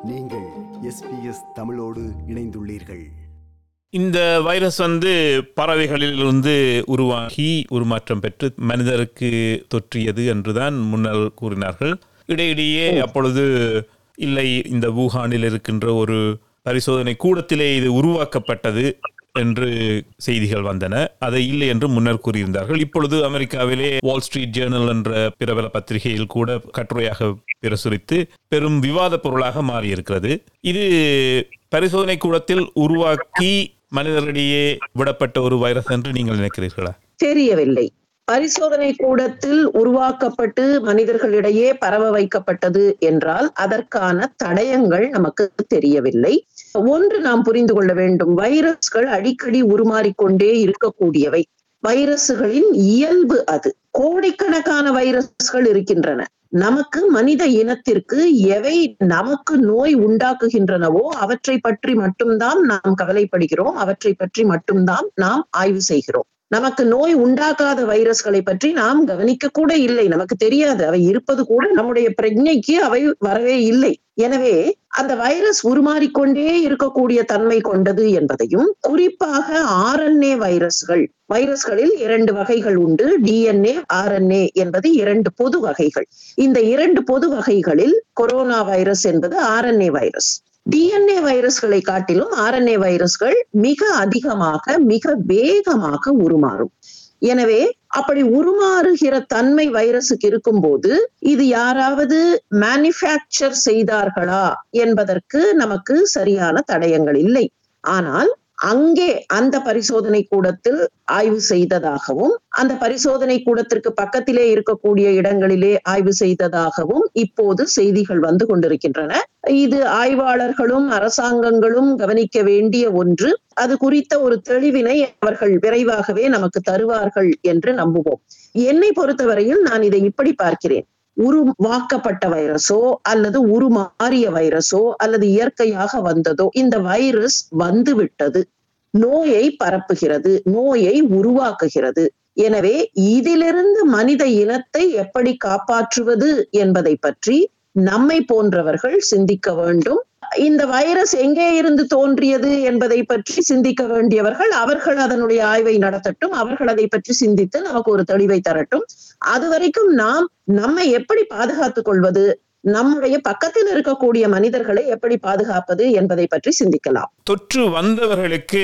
நீங்கள் எஸ்பிஎஸ் தமிழோடு இணைந்துள்ளீர்கள் இந்த வைரஸ் வந்து பறவைகளிலிருந்து உருவாகி உருமாற்றம் பெற்று மனிதருக்கு தொற்றியது என்றுதான் முன்னர் கூறினார்கள் இடையிடையே அப்பொழுது இல்லை இந்த வூஹானில் இருக்கின்ற ஒரு பரிசோதனை கூடத்திலே இது உருவாக்கப்பட்டது என்று செய்திகள் வந்தன அதை இல்லை என்று முன்னர் கூறியிருந்தார்கள் இப்பொழுது அமெரிக்காவிலே வால் ஸ்ட்ரீட் ஜேர்னல் என்ற பிரபல பத்திரிகையில் கூட கட்டுரையாக பிரசுரித்து பெரும் விவாத பொருளாக மாறியிருக்கிறது இது பரிசோதனை கூடத்தில் உருவாக்கி மனிதர்களிடையே விடப்பட்ட ஒரு வைரஸ் என்று நீங்கள் நினைக்கிறீர்களா தெரியவில்லை பரிசோதனை கூடத்தில் உருவாக்கப்பட்டு மனிதர்களிடையே பரவ வைக்கப்பட்டது என்றால் அதற்கான தடயங்கள் நமக்கு தெரியவில்லை ஒன்று நாம் புரிந்து கொள்ள வேண்டும் வைரஸ்கள் அடிக்கடி உருமாறிக்கொண்டே இருக்கக்கூடியவை வைரசுகளின் இயல்பு அது கோடிக்கணக்கான வைரஸ்கள் இருக்கின்றன நமக்கு மனித இனத்திற்கு எவை நமக்கு நோய் உண்டாக்குகின்றனவோ அவற்றை பற்றி மட்டும்தான் நாம் கவலைப்படுகிறோம் அவற்றை பற்றி மட்டும்தான் நாம் ஆய்வு செய்கிறோம் நமக்கு நோய் உண்டாக்காத வைரஸ்களை பற்றி நாம் கவனிக்க கூட இல்லை நமக்கு தெரியாது அவை இருப்பது கூட நம்முடைய பிரஜைக்கு அவை வரவே இல்லை எனவே அந்த வைரஸ் உருமாறிக்கொண்டே இருக்கக்கூடிய தன்மை கொண்டது என்பதையும் குறிப்பாக ஆர்என்ஏ வைரஸ்கள் வைரஸ்களில் இரண்டு வகைகள் உண்டு டிஎன்ஏ ஆர்என்ஏ என்பது இரண்டு பொது வகைகள் இந்த இரண்டு பொது வகைகளில் கொரோனா வைரஸ் என்பது ஆர்என்ஏ வைரஸ் டிஎன்ஏ வைரஸ்களை காட்டிலும் ஆர்என்ஏ வைரஸ்கள் மிக அதிகமாக மிக வேகமாக உருமாறும் எனவே அப்படி உருமாறுகிற தன்மை வைரஸுக்கு இருக்கும்போது இது யாராவது மேனுஃபேக்சர் செய்தார்களா என்பதற்கு நமக்கு சரியான தடயங்கள் இல்லை ஆனால் அங்கே அந்த பரிசோதனை கூடத்தில் ஆய்வு செய்ததாகவும் அந்த பரிசோதனை கூடத்திற்கு பக்கத்திலே இருக்கக்கூடிய இடங்களிலே ஆய்வு செய்ததாகவும் இப்போது செய்திகள் வந்து கொண்டிருக்கின்றன இது ஆய்வாளர்களும் அரசாங்கங்களும் கவனிக்க வேண்டிய ஒன்று அது குறித்த ஒரு தெளிவினை அவர்கள் விரைவாகவே நமக்கு தருவார்கள் என்று நம்புவோம் என்னை பொறுத்தவரையில் நான் இதை இப்படி பார்க்கிறேன் உருவாக்கப்பட்ட வைரஸோ அல்லது உருமாறிய வைரஸோ அல்லது இயற்கையாக வந்ததோ இந்த வைரஸ் வந்து விட்டது நோயை பரப்புகிறது நோயை உருவாக்குகிறது எனவே இதிலிருந்து மனித இனத்தை எப்படி காப்பாற்றுவது என்பதை பற்றி நம்மை போன்றவர்கள் சிந்திக்க வேண்டும் இந்த வைரஸ் எங்கே இருந்து தோன்றியது என்பதை பற்றி சிந்திக்க வேண்டியவர்கள் அவர்கள் அதனுடைய ஆய்வை நடத்தட்டும் அவர்கள் அதை பற்றி சிந்தித்து நமக்கு ஒரு தெளிவை தரட்டும் அது வரைக்கும் நாம் நம்மை எப்படி பாதுகாத்துக் கொள்வது நம்முடைய பக்கத்தில் இருக்கக்கூடிய மனிதர்களை எப்படி பாதுகாப்பது என்பதை பற்றி சிந்திக்கலாம் தொற்று வந்தவர்களுக்கு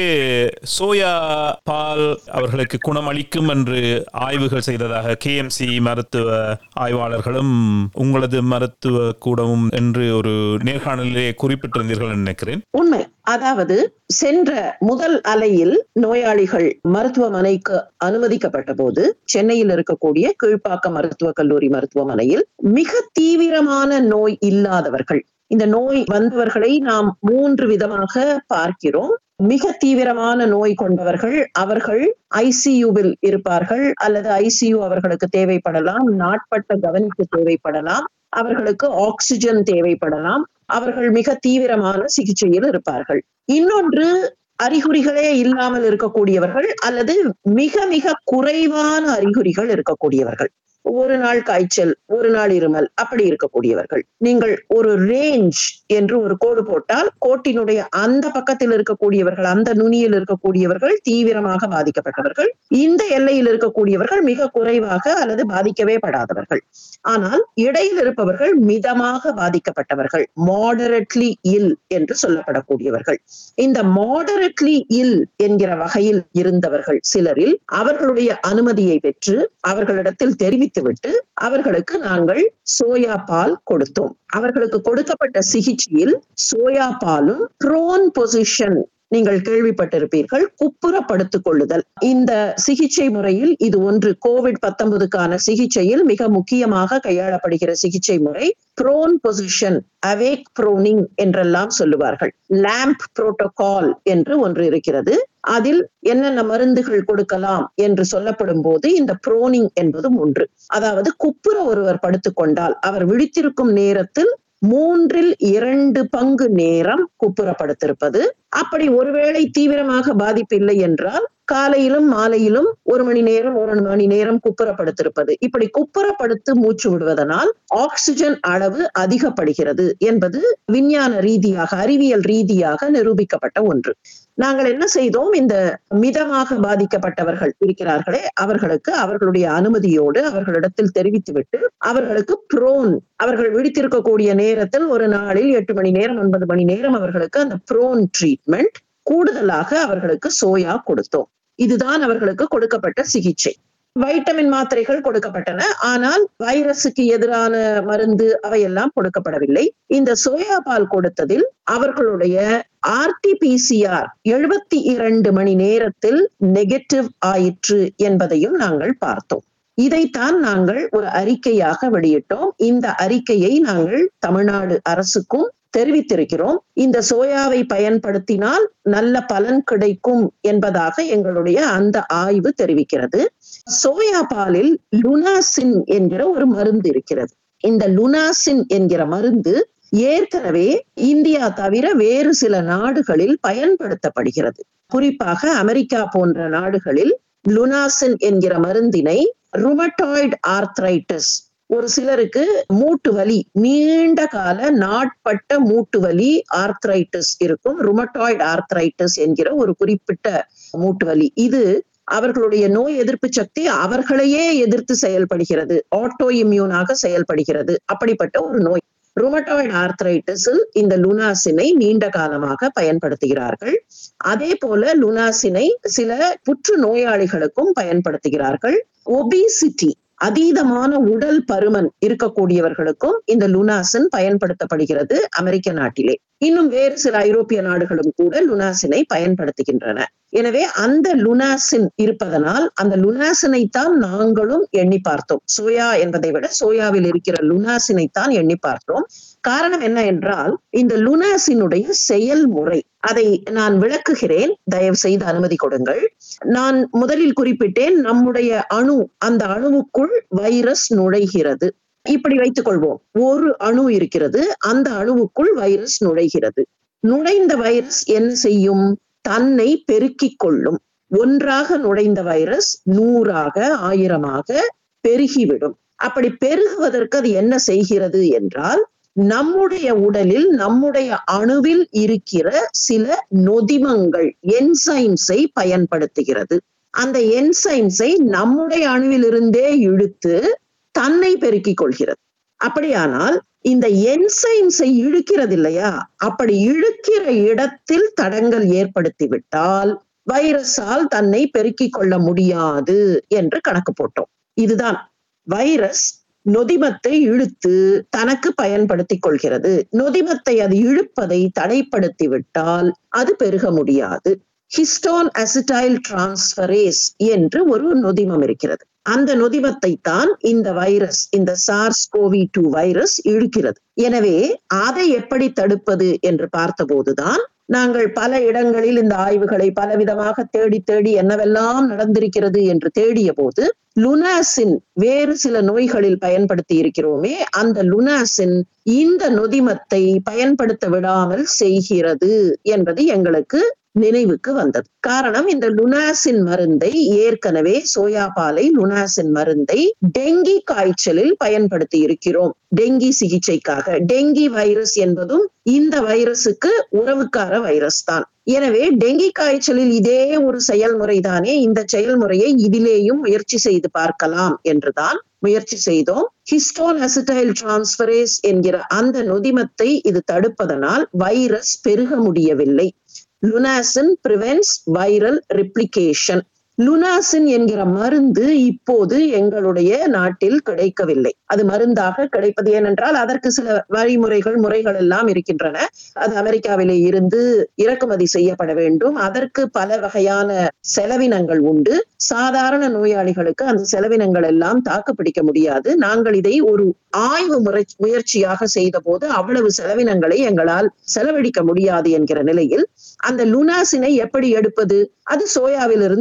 சோயா பால் அவர்களுக்கு குணமளிக்கும் என்று ஆய்வுகள் செய்ததாக கேஎம்சி மருத்துவ ஆய்வாளர்களும் உங்களது மருத்துவ கூடமும் என்று ஒரு நேர்காணலிலே குறிப்பிட்டிருந்தீர்கள் என்று நினைக்கிறேன் உண்மை அதாவது சென்ற முதல் அலையில் நோயாளிகள் மருத்துவமனைக்கு அனுமதிக்கப்பட்ட போது சென்னையில் இருக்கக்கூடிய கீழ்ப்பாக்கம் மருத்துவக் கல்லூரி மருத்துவமனையில் மிக தீவிரமான நோய் இல்லாதவர்கள் இந்த நோய் வந்தவர்களை நாம் மூன்று விதமாக பார்க்கிறோம் மிக தீவிரமான நோய் கொண்டவர்கள் அவர்கள் ஐசியூவில் இருப்பார்கள் அல்லது ஐசியூ அவர்களுக்கு தேவைப்படலாம் நாட்பட்ட கவனிப்பு தேவைப்படலாம் அவர்களுக்கு ஆக்சிஜன் தேவைப்படலாம் அவர்கள் மிக தீவிரமான சிகிச்சையில் இருப்பார்கள் இன்னொன்று அறிகுறிகளே இல்லாமல் இருக்கக்கூடியவர்கள் அல்லது மிக மிக குறைவான அறிகுறிகள் இருக்கக்கூடியவர்கள் ஒரு நாள் காய்ச்சல் ஒரு நாள் இருமல் அப்படி இருக்கக்கூடியவர்கள் நீங்கள் ஒரு ரேஞ்ச் என்று ஒரு கோடு போட்டால் கோட்டினுடைய அந்த பக்கத்தில் இருக்கக்கூடியவர்கள் அந்த நுனியில் இருக்கக்கூடியவர்கள் தீவிரமாக பாதிக்கப்பட்டவர்கள் இந்த எல்லையில் இருக்கக்கூடியவர்கள் மிக குறைவாக அல்லது பாதிக்கவே படாதவர்கள் ஆனால் இடையில் இருப்பவர்கள் மிதமாக பாதிக்கப்பட்டவர்கள் மாடரட்லி இல் என்று சொல்லப்படக்கூடியவர்கள் இந்த மாடரட்லி இல் என்கிற வகையில் இருந்தவர்கள் சிலரில் அவர்களுடைய அனுமதியை பெற்று அவர்களிடத்தில் தெரிவித்துவிட்டு அவர்களுக்கு நாங்கள் சோயா பால் கொடுத்தோம் அவர்களுக்கு கொடுக்கப்பட்ட சிகிச்சையில் சோயா பாலும் ப்ரோன் பொசிஷன் நீங்கள் கேள்விப்பட்டிருப்பீர்கள் குப்புறப்படுத்திக் கொள்ளுதல் இந்த சிகிச்சை முறையில் இது ஒன்று கோவிட் பத்தொன்பதுக்கான சிகிச்சையில் மிக முக்கியமாக கையாளப்படுகிற சிகிச்சை முறை ப்ரோன் பொசிஷன் அவேக் ப்ரோனிங் என்றெல்லாம் சொல்லுவார்கள் லேம்ப் புரோட்டோகால் என்று ஒன்று இருக்கிறது அதில் என்னென்ன மருந்துகள் கொடுக்கலாம் என்று சொல்லப்படும் போது இந்த ப்ரோனிங் என்பதும் ஒன்று அதாவது குப்புற ஒருவர் படுத்துக்கொண்டால் அவர் விழித்திருக்கும் நேரத்தில் மூன்றில் இரண்டு பங்கு நேரம் குப்புறப்படுத்திருப்பது அப்படி ஒருவேளை தீவிரமாக பாதிப்பு இல்லை என்றால் காலையிலும் மாலையிலும் ஒரு மணி நேரம் ஒரு மணி நேரம் குப்புறப்படுத்திருப்பது இப்படி குப்புறப்படுத்து மூச்சு விடுவதனால் ஆக்சிஜன் அளவு அதிகப்படுகிறது என்பது விஞ்ஞான ரீதியாக அறிவியல் ரீதியாக நிரூபிக்கப்பட்ட ஒன்று நாங்கள் என்ன செய்தோம் இந்த மிதமாக பாதிக்கப்பட்டவர்கள் இருக்கிறார்களே அவர்களுக்கு அவர்களுடைய அனுமதியோடு அவர்களிடத்தில் தெரிவித்துவிட்டு அவர்களுக்கு ப்ரோன் அவர்கள் விழித்திருக்கக்கூடிய நேரத்தில் ஒரு நாளில் எட்டு மணி நேரம் ஒன்பது மணி நேரம் அவர்களுக்கு அந்த ப்ரோன் ட்ரீட்மெண்ட் கூடுதலாக அவர்களுக்கு சோயா கொடுத்தோம் இதுதான் அவர்களுக்கு கொடுக்கப்பட்ட சிகிச்சை வைட்டமின் மாத்திரைகள் கொடுக்கப்பட்டன ஆனால் வைரஸுக்கு எதிரான மருந்து அவையெல்லாம் கொடுக்கப்படவில்லை இந்த சோயா பால் கொடுத்ததில் அவர்களுடைய ஆர்டிபிசிஆர் எழுபத்தி இரண்டு மணி நேரத்தில் நெகட்டிவ் ஆயிற்று என்பதையும் நாங்கள் பார்த்தோம் இதைத்தான் நாங்கள் ஒரு அறிக்கையாக வெளியிட்டோம் இந்த அறிக்கையை நாங்கள் தமிழ்நாடு அரசுக்கும் தெரிவித்திருக்கிறோம் இந்த சோயாவை பயன்படுத்தினால் நல்ல பலன் கிடைக்கும் என்பதாக எங்களுடைய அந்த ஆய்வு தெரிவிக்கிறது சோயா பாலில் லுனாசின் என்கிற ஒரு மருந்து இருக்கிறது இந்த லுனாசின் என்கிற மருந்து ஏற்கனவே இந்தியா தவிர வேறு சில நாடுகளில் பயன்படுத்தப்படுகிறது குறிப்பாக அமெரிக்கா போன்ற நாடுகளில் லுனாசின் என்கிற மருந்தினை ருமட்டாய்டு ஆர்த்ரைட்டிஸ் ஒரு சிலருக்கு மூட்டு வலி நீண்ட கால நாட்பட்ட மூட்டு வலி ஆர்த்ரைட்டிஸ் இருக்கும் ருமட்டாய்டு ஆர்த்ரைட்டிஸ் என்கிற ஒரு குறிப்பிட்ட மூட்டு வலி இது அவர்களுடைய நோய் எதிர்ப்பு சக்தி அவர்களையே எதிர்த்து செயல்படுகிறது ஆட்டோ இம்யூனாக செயல்படுகிறது அப்படிப்பட்ட ஒரு நோய் ருமட்டாய்டு ஆர்த்ரைட்டிஸில் இந்த லுனாசினை நீண்ட காலமாக பயன்படுத்துகிறார்கள் அதே போல லுனாசினை சில புற்று நோயாளிகளுக்கும் பயன்படுத்துகிறார்கள் ஒபிசிட்டி அதீதமான உடல் பருமன் இருக்கக்கூடியவர்களுக்கும் இந்த லுனாசின் பயன்படுத்தப்படுகிறது அமெரிக்க நாட்டிலே இன்னும் வேறு சில ஐரோப்பிய நாடுகளும் கூட லுனாசினை பயன்படுத்துகின்றன எனவே அந்த லுனாசின் இருப்பதனால் அந்த லுனாசினை தான் நாங்களும் எண்ணி பார்த்தோம் சோயா என்பதை விட சோயாவில் இருக்கிற லுனாசினை தான் எண்ணி பார்த்தோம் காரணம் என்ன என்றால் இந்த லுனாசினுடைய செயல்முறை அதை நான் விளக்குகிறேன் தயவு செய்து அனுமதி கொடுங்கள் நான் முதலில் குறிப்பிட்டேன் நம்முடைய அணு அந்த அணுவுக்குள் வைரஸ் நுழைகிறது இப்படி வைத்துக் கொள்வோம் ஒரு அணு இருக்கிறது அந்த அணுவுக்குள் வைரஸ் நுழைகிறது நுழைந்த வைரஸ் என்ன செய்யும் தன்னை பெருக்கிக் கொள்ளும் ஒன்றாக நுழைந்த வைரஸ் நூறாக ஆயிரமாக பெருகிவிடும் அப்படி பெருகுவதற்கு அது என்ன செய்கிறது என்றால் நம்முடைய உடலில் நம்முடைய அணுவில் இருக்கிற சில நொதிமங்கள் என்சைம்ஸை பயன்படுத்துகிறது அந்த என்சைம்ஸை நம்முடைய அணுவிலிருந்தே இழுத்து தன்னை பெருக்கிக் கொள்கிறது அப்படியானால் இந்த என்சைம்ஸை இழுக்கிறது இல்லையா அப்படி இழுக்கிற இடத்தில் தடங்கள் ஏற்படுத்தி விட்டால் வைரஸால் தன்னை பெருக்கிக் கொள்ள முடியாது என்று கணக்கு போட்டோம் இதுதான் வைரஸ் நொதிமத்தை இழுத்து தனக்கு பயன்படுத்திக் கொள்கிறது நொதிமத்தை அது இழுப்பதை தடைப்படுத்தி விட்டால் அது பெருக முடியாது ஹிஸ்டோன் அசிடைல் டிரான்ஸ்பரேஸ் என்று ஒரு நொதிமம் இருக்கிறது அந்த நொதிமத்தை தான் இந்த வைரஸ் இந்த சார்ஸ் கோவி டூ வைரஸ் இழுக்கிறது எனவே அதை எப்படி தடுப்பது என்று பார்த்தபோதுதான் நாங்கள் பல இடங்களில் இந்த ஆய்வுகளை பலவிதமாக தேடி தேடி என்னவெல்லாம் நடந்திருக்கிறது என்று தேடிய போது லுனாசின் வேறு சில நோய்களில் பயன்படுத்தி இருக்கிறோமே அந்த லுனாசின் இந்த நொதிமத்தை பயன்படுத்த விடாமல் செய்கிறது என்பது எங்களுக்கு நினைவுக்கு வந்தது காரணம் இந்த லுனாசின் மருந்தை ஏற்கனவே சோயா பாலை லுனாசின் மருந்தை டெங்கி காய்ச்சலில் பயன்படுத்தி இருக்கிறோம் டெங்கி சிகிச்சைக்காக டெங்கி வைரஸ் என்பதும் இந்த வைரஸுக்கு உறவுக்கார வைரஸ் தான் எனவே டெங்கி காய்ச்சலில் இதே ஒரு செயல்முறை தானே இந்த செயல்முறையை இதிலேயும் முயற்சி செய்து பார்க்கலாம் என்றுதான் முயற்சி செய்தோம் ஹிஸ்டோன் அசிடைல் டிரான்ஸ்பரேஸ் என்கிற அந்த நொதிமத்தை இது தடுப்பதனால் வைரஸ் பெருக முடியவில்லை லுனாசின் பிரிவென்ட்ஸ் வைரல் ரிப்ளிகேஷன் லுனாசின் என்கிற மருந்து இப்போது எங்களுடைய நாட்டில் கிடைக்கவில்லை அது மருந்தாக கிடைப்பது ஏனென்றால் அதற்கு சில வழிமுறைகள் முறைகள் எல்லாம் இருக்கின்றன அது அமெரிக்காவிலே இருந்து இறக்குமதி செய்யப்பட வேண்டும் அதற்கு பல வகையான செலவினங்கள் உண்டு சாதாரண நோயாளிகளுக்கு அந்த செலவினங்கள் எல்லாம் தாக்குப்பிடிக்க முடியாது நாங்கள் இதை ஒரு ஆய்வு முறை முயற்சியாக செய்த போது அவ்வளவு செலவினங்களை எங்களால் செலவழிக்க முடியாது என்கிற நிலையில் அந்த லுனாசினை எப்படி எடுப்பது அது சோயாவிலிருந்து கிடைக்கிறது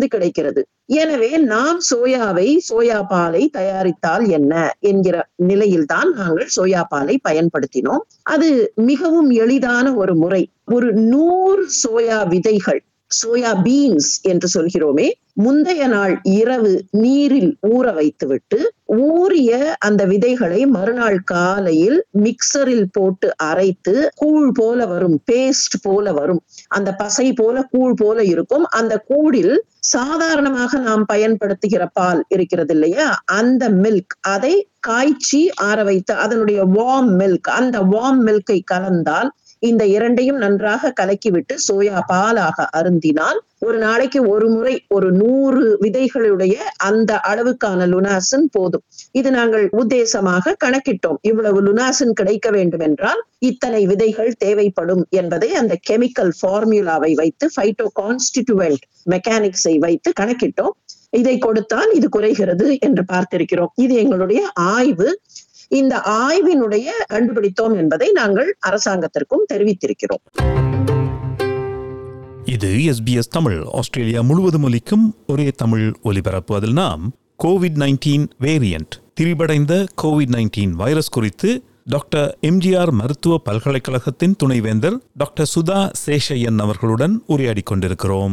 குறைகிறது எனவே நாம் சோயாவை சோயா பாலை தயாரித்தால் என்ன என்கிற நிலையில்தான் நாங்கள் சோயா பாலை பயன்படுத்தினோம் அது மிகவும் எளிதான ஒரு முறை ஒரு நூறு சோயா விதைகள் சோயா பீன்ஸ் என்று சொல்கிறோமே முந்தைய நாள் இரவு நீரில் ஊற வைத்துவிட்டு ஊறிய அந்த விதைகளை மறுநாள் காலையில் மிக்சரில் போட்டு அரைத்து கூழ் போல வரும் பேஸ்ட் போல வரும் அந்த பசை போல கூழ் போல இருக்கும் அந்த கூழில் சாதாரணமாக நாம் பயன்படுத்துகிற பால் இருக்கிறது இல்லையா அந்த மில்க் அதை காய்ச்சி ஆற வைத்து அதனுடைய வார்ம் மில்க் அந்த வார்ம் மில்கை கலந்தால் இந்த இரண்டையும் நன்றாக கலக்கிவிட்டு சோயா பாலாக அருந்தினால் ஒரு நாளைக்கு ஒரு முறை ஒரு நூறு விதைகளுடைய அந்த அளவுக்கான லுனாசன் போதும் இது நாங்கள் உத்தேசமாக கணக்கிட்டோம் இவ்வளவு லுனாசன் கிடைக்க வேண்டும் என்றால் இத்தனை விதைகள் தேவைப்படும் என்பதை அந்த கெமிக்கல் ஃபார்முலாவை வைத்து ஃபைட்டோ கான்ஸ்டிடியூவன்ட் மெக்கானிக்ஸை வைத்து கணக்கிட்டோம் இதை கொடுத்தால் இது குறைகிறது என்று பார்த்திருக்கிறோம் இது எங்களுடைய ஆய்வு இந்த ஆய்வினுடைய கண்டுபிடித்தோம் என்பதை நாங்கள் அரசாங்கத்திற்கும் தெரிவித்திருக்கிறோம் இது எஸ்பிஎஸ் தமிழ் ஆஸ்திரேலியா முழுவதும் ஒலிக்கும் ஒரே தமிழ் ஒலிபரப்பு அதில் நாம் கோவிட் நைன்டீன் வேரியன்ட் திரிபடைந்த கோவிட் நைன்டீன் வைரஸ் குறித்து டாக்டர் எம்ஜிஆர் மருத்துவ பல்கலைக்கழகத்தின் துணைவேந்தர் டாக்டர் சுதா சேஷையன் அவர்களுடன் உரையாடிக் கொண்டிருக்கிறோம்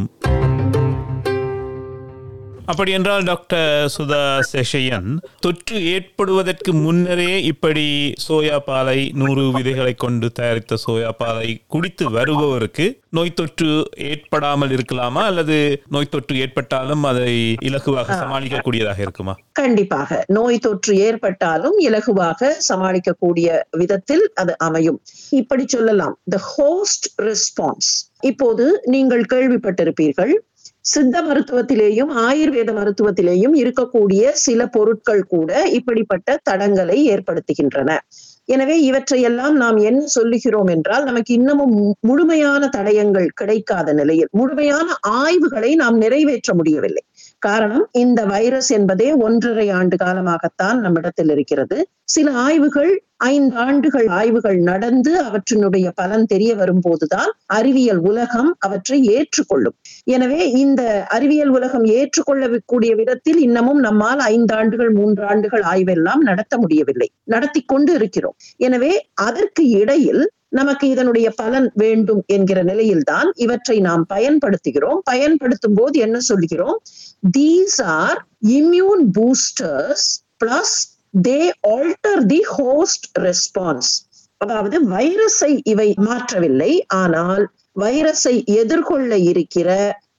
அப்படி என்றால் டாக்டர் சுதா சேஷையன் தொற்று ஏற்படுவதற்கு முன்னரே இப்படி சோயா பாலை நூறு விதைகளை கொண்டு தயாரித்த சோயா பாலை குடித்து வருபவருக்கு நோய் தொற்று ஏற்படாமல் இருக்கலாமா அல்லது நோய் தொற்று ஏற்பட்டாலும் அதை இலகுவாக சமாளிக்கக்கூடியதாக இருக்குமா கண்டிப்பாக நோய் தொற்று ஏற்பட்டாலும் இலகுவாக சமாளிக்கக்கூடிய விதத்தில் அது அமையும் இப்படி சொல்லலாம் த ஹோஸ்ட் ரெஸ்பான்ஸ் இப்போது நீங்கள் கேள்விப்பட்டிருப்பீர்கள் சித்த மருத்துவத்திலேயும் ஆயுர்வேத மருத்துவத்திலேயும் இருக்கக்கூடிய சில பொருட்கள் கூட இப்படிப்பட்ட தடங்களை ஏற்படுத்துகின்றன எனவே இவற்றையெல்லாம் நாம் என்ன சொல்லுகிறோம் என்றால் நமக்கு இன்னமும் முழுமையான தடயங்கள் கிடைக்காத நிலையில் முழுமையான ஆய்வுகளை நாம் நிறைவேற்ற முடியவில்லை காரணம் இந்த வைரஸ் என்பதே ஒன்றரை ஆண்டு காலமாகத்தான் நம்மிடத்தில் இருக்கிறது சில ஆய்வுகள் ஐந்து ஆண்டுகள் ஆய்வுகள் நடந்து அவற்றினுடைய பலன் தெரிய வரும்போதுதான் அறிவியல் உலகம் அவற்றை ஏற்றுக்கொள்ளும் எனவே இந்த அறிவியல் உலகம் ஏற்றுக்கொள்ளக்கூடிய விதத்தில் இன்னமும் நம்மால் ஐந்து ஆண்டுகள் மூன்று ஆண்டுகள் ஆய்வெல்லாம் நடத்த முடியவில்லை நடத்தி கொண்டு இருக்கிறோம் எனவே அதற்கு இடையில் நமக்கு இதனுடைய பலன் வேண்டும் என்கிற நிலையில்தான் இவற்றை நாம் பயன்படுத்துகிறோம் பயன்படுத்தும் போது என்ன சொல்கிறோம் these are immune boosters plus they alter the host response அதாவது வைரஸை இவை மாற்றவில்லை ஆனால் வைரஸை எதிர்கொள்ள இருக்கிற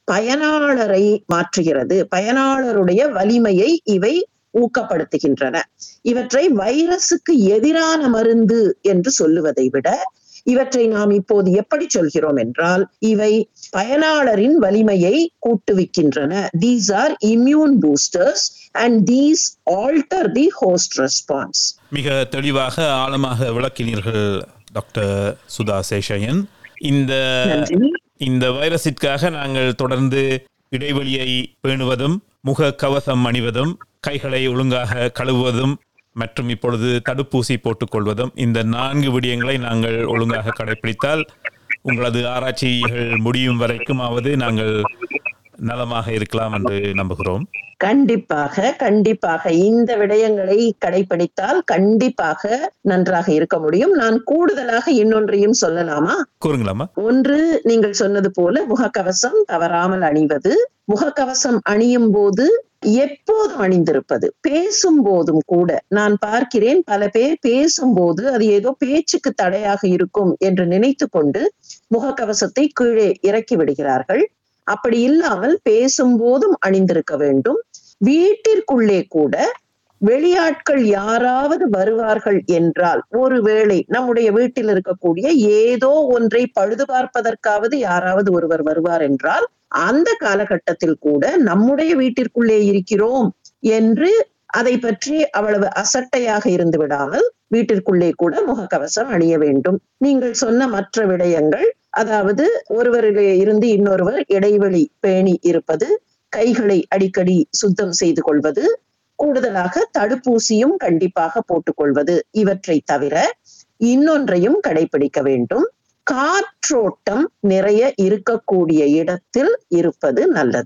பயனாளரை மாற்றுகிறது பயனாளருடைய வலிமையை இவை ஊக்கப்படுத்துகின்றன இவற்றை வைரஸுக்கு எதிரான மருந்து என்று சொல்லுவதை விட இவற்றை நாம் இப்போது எப்படி சொல்கிறோம் என்றால் இவை பயனாளரின் வலிமையை கூட்டுவிக்கின்றன these are immune boosters and these alter the host response மிக தெளிவாக ஆழமாக விளக்கினீர்கள் டாக்டர் சுதா சேஷயன் இந்த நன்றி இந்த வைரஸிற்காக நாங்கள் தொடர்ந்து இடைவெளியை பேணுவதும் முக கவசம் அணிவதும் கைகளை ஒழுங்காக கழுவுவதும் மற்றும் இப்பொழுது தடுப்பூசி போட்டுக்கொள்வதும் இந்த நான்கு விடயங்களை நாங்கள் ஒழுங்காக கடைபிடித்தால் உங்களது ஆராய்ச்சிகள் முடியும் வரைக்குமாவது நாங்கள் நலமாக இருக்கலாம் என்று நம்புகிறோம் கண்டிப்பாக கண்டிப்பாக இந்த விடயங்களை கடைபிடித்தால் கண்டிப்பாக நன்றாக இருக்க முடியும் நான் கூடுதலாக இன்னொன்றையும் சொல்லலாமா கூறுங்களாமா ஒன்று நீங்கள் சொன்னது போல முகக்கவசம் தவறாமல் அணிவது முகக்கவசம் அணியும் போது எப்போதும் அணிந்திருப்பது பேசும் போதும் கூட நான் பார்க்கிறேன் பல பேர் பேசும்போது அது ஏதோ பேச்சுக்கு தடையாக இருக்கும் என்று நினைத்து கொண்டு முகக்கவசத்தை கீழே இறக்கி விடுகிறார்கள் அப்படி இல்லாமல் பேசும்போதும் அணிந்திருக்க வேண்டும் வீட்டிற்குள்ளே கூட வெளியாட்கள் யாராவது வருவார்கள் என்றால் ஒருவேளை நம்முடைய வீட்டில் இருக்கக்கூடிய ஏதோ ஒன்றை பழுது பார்ப்பதற்காவது யாராவது ஒருவர் வருவார் என்றால் அந்த காலகட்டத்தில் கூட நம்முடைய வீட்டிற்குள்ளே இருக்கிறோம் என்று அதை பற்றி அவ்வளவு அசட்டையாக இருந்து விடாமல் வீட்டிற்குள்ளே கூட முகக்கவசம் அணிய வேண்டும் நீங்கள் சொன்ன மற்ற விடயங்கள் அதாவது ஒருவரிலே இருந்து இன்னொருவர் இடைவெளி பேணி இருப்பது கைகளை அடிக்கடி சுத்தம் செய்து கொள்வது கூடுதலாக தடுப்பூசியும் கண்டிப்பாக போட்டுக்கொள்வது இவற்றை தவிர இன்னொன்றையும் கடைபிடிக்க வேண்டும் காற்றோட்டம் நிறைய இருக்கக்கூடிய இடத்தில் இருப்பது நல்லது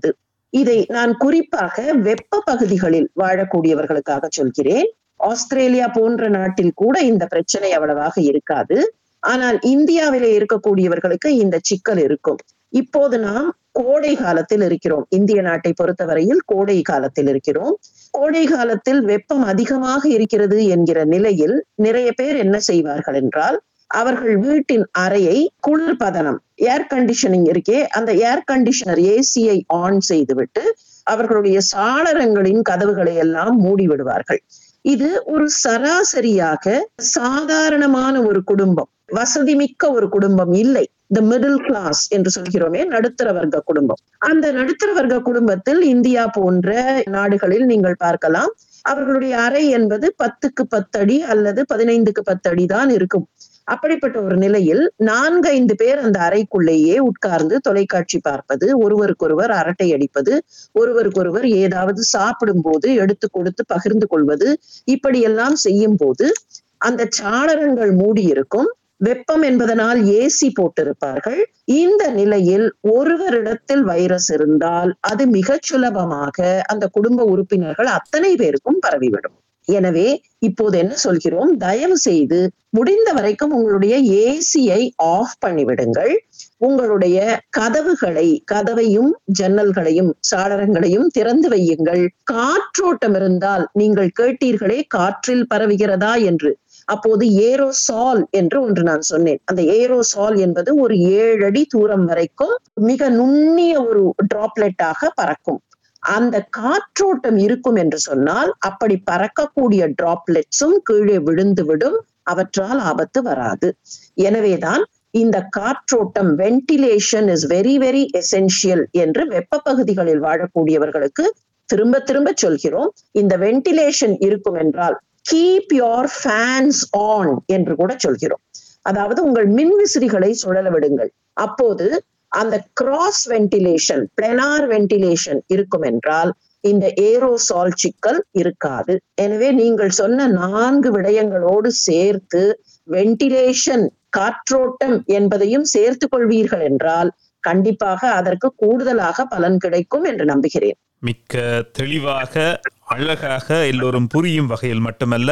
இதை நான் குறிப்பாக வெப்ப பகுதிகளில் வாழக்கூடியவர்களுக்காக சொல்கிறேன் ஆஸ்திரேலியா போன்ற நாட்டில் கூட இந்த பிரச்சனை அவ்வளவாக இருக்காது ஆனால் இந்தியாவிலே இருக்கக்கூடியவர்களுக்கு இந்த சிக்கல் இருக்கும் இப்போது நாம் கோடை காலத்தில் இருக்கிறோம் இந்திய நாட்டை பொறுத்தவரையில் கோடை காலத்தில் இருக்கிறோம் கோடை காலத்தில் வெப்பம் அதிகமாக இருக்கிறது என்கிற நிலையில் நிறைய பேர் என்ன செய்வார்கள் என்றால் அவர்கள் வீட்டின் அறையை குளிர்பதனம் ஏர் கண்டிஷனிங் இருக்கே அந்த ஏர் கண்டிஷனர் ஏசியை ஆன் செய்துவிட்டு அவர்களுடைய சாளரங்களின் கதவுகளை எல்லாம் மூடி விடுவார்கள் இது ஒரு சராசரியாக சாதாரணமான ஒரு குடும்பம் வசதிமிக்க ஒரு குடும்பம் இல்லை த மிடில் கிளாஸ் என்று சொல்கிறோமே நடுத்தர வர்க்க குடும்பம் அந்த நடுத்தர வர்க்க குடும்பத்தில் இந்தியா போன்ற நாடுகளில் நீங்கள் பார்க்கலாம் அவர்களுடைய அறை என்பது பத்துக்கு பத்தடி அல்லது பதினைந்துக்கு பத்தடி தான் இருக்கும் அப்படிப்பட்ட ஒரு நிலையில் நான்கைந்து பேர் அந்த அறைக்குள்ளேயே உட்கார்ந்து தொலைக்காட்சி பார்ப்பது ஒருவருக்கொருவர் அரட்டை அடிப்பது ஒருவருக்கொருவர் ஏதாவது சாப்பிடும் போது எடுத்து கொடுத்து பகிர்ந்து கொள்வது இப்படியெல்லாம் செய்யும் போது அந்த சாளரங்கள் மூடி இருக்கும் வெப்பம் என்பதனால் ஏசி போட்டிருப்பார்கள் இந்த நிலையில் ஒருவரிடத்தில் வைரஸ் இருந்தால் அது மிகச் சுலபமாக அந்த குடும்ப உறுப்பினர்கள் அத்தனை பேருக்கும் பரவிவிடும் எனவே இப்போது என்ன சொல்கிறோம் தயவு செய்து முடிந்த வரைக்கும் உங்களுடைய ஏசியை ஆஃப் பண்ணிவிடுங்கள் உங்களுடைய கதவுகளை கதவையும் ஜன்னல்களையும் சாளரங்களையும் திறந்து வையுங்கள் காற்றோட்டம் இருந்தால் நீங்கள் கேட்டீர்களே காற்றில் பரவுகிறதா என்று அப்போது ஏரோசால் என்று ஒன்று நான் சொன்னேன் அந்த ஏரோசால் என்பது ஒரு ஏழு அடி தூரம் வரைக்கும் மிக நுண்ணிய ஒரு டிராப்லெட்டாக பறக்கும் அந்த காற்றோட்டம் இருக்கும் என்று சொன்னால் அப்படி பறக்கக்கூடிய டிராப்லெட்ஸும் கீழே விழுந்து விடும் அவற்றால் ஆபத்து வராது எனவேதான் இந்த காற்றோட்டம் ventilation is very very essential என்று வெப்ப பகுதிகளில் வாழக்கூடியவர்களுக்கு திரும்ப திரும்ப சொல்கிறோம் இந்த வென்டிலேஷன் இருக்கும் என்றால் கீப் யோர் ஃபேன்ஸ் ஆன் என்று கூட சொல்கிறோம் அதாவது உங்கள் மின் விசிறிகளை சுழல விடுங்கள் அப்போது அந்த கிராஸ் வென்டிலேஷன் பிளனார் வென்டிலேஷன் இருக்கும் என்றால் இந்த ஏரோசால் சிக்கல் இருக்காது எனவே நீங்கள் சொன்ன நான்கு விடயங்களோடு சேர்த்து வென்டிலேஷன் காற்றோட்டம் என்பதையும் சேர்த்து கொள்வீர்கள் என்றால் கண்டிப்பாக அதற்கு கூடுதலாக பலன் கிடைக்கும் என்று நம்புகிறேன் மிக்க தெளிவாக அழகாக எல்லோரும் புரியும் வகையில் மட்டுமல்ல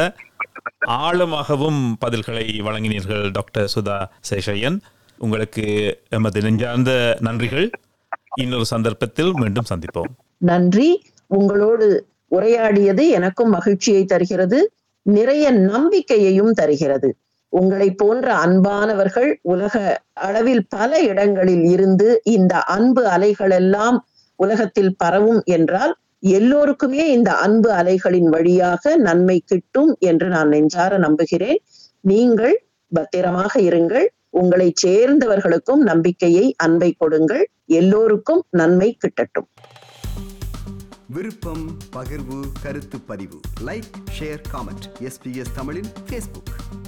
ஆழமாகவும் பதில்களை வழங்கினீர்கள் டாக்டர் சுதா சேஷையன் உங்களுக்கு எமது நெஞ்சார்ந்த நன்றிகள் இன்னொரு சந்தர்ப்பத்தில் மீண்டும் சந்திப்போம் நன்றி உங்களோடு உரையாடியது எனக்கும் மகிழ்ச்சியை தருகிறது நிறைய நம்பிக்கையையும் தருகிறது உங்களை போன்ற அன்பானவர்கள் உலக அளவில் பல இடங்களில் இருந்து இந்த அன்பு அலைகள் எல்லாம் உலகத்தில் பரவும் என்றால் எல்லோருக்குமே இந்த அன்பு அலைகளின் வழியாக நன்மை கிட்டும் என்று நான் நெஞ்சார நம்புகிறேன் நீங்கள் பத்திரமாக இருங்கள் உங்களை சேர்ந்தவர்களுக்கும் நம்பிக்கையை அன்பை கொடுங்கள் எல்லோருக்கும் நன்மை கிட்டட்டும் விருப்பம் பகிர்வு கருத்து பதிவு லைக் ஷேர் காமெண்ட் எஸ்பிஎஸ் தமிழின் ஃபேஸ்புக்